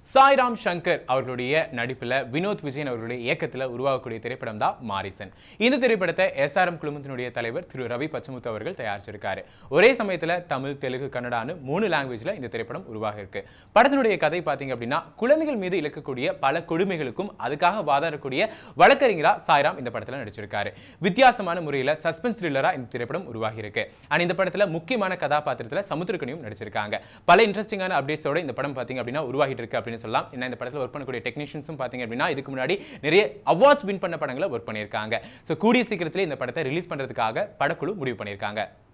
சாய்ராம் சங்கர் அவர்களுடைய நடிப்பில் வினோத் விஜயன் அவர்களுடைய இயக்கத்தில் உருவாகக்கூடிய திரைப்படம் தான் மாரிசன் இந்த திரைப்படத்தை எஸ்ஆர்எம் குழுமத்தினுடைய தலைவர் திரு ரவி பச்சமுத்து அவர்கள் தயாரிச்சிருக்காரு ஒரே சமயத்தில் தமிழ் தெலுங்கு கன்னடான்னு மூணு லாங்குவேஜில் இந்த திரைப்படம் உருவாக இருக்கு படத்தினுடைய கதை பார்த்தீங்க அப்படின்னா குழந்தைகள் மீது இழக்கக்கூடிய பல கொடுமைகளுக்கும் அதுக்காக வாதாடக்கூடிய வழக்கறிஞரா சாய்ராம் இந்த படத்தில் நடிச்சிருக்காரு வித்தியாசமான முறையில் சஸ்பென்ஸ் த்ரில்லரா இந்த திரைப்படம் உருவாகி இருக்கு அண்ட் இந்த படத்தில் முக்கியமான கதாபாத்திரத்தில் சமுத்திரக்கனியும் நடிச்சிருக்காங்க பல இன்ட்ரெஸ்டிங்கான அப்டேட்ஸோட இந்த படம் பார்த்தீங்க அப்படின்னா உருவாகிட்டு இருக்கு அப்படின்னு சொல்லலாம் என்ன இந்த படத்தில் ஒர்க் பண்ணக்கூடிய டெக்னீஷியன்ஸும் பார்த்தீங்க அப்படின்னா இதுக்கு முன்னாடி நிறைய அவார்ட்ஸ் வின் பண்ண படங்களை ஒர்க் பண்ணியிருக்காங்க ஸோ கூடிய சீக்கிரத்திலே இந்த படத்தை ரிலீஸ் பண்ணுறதுக்காக படக்குழு முடிவு பண்ணியிருக்காங்க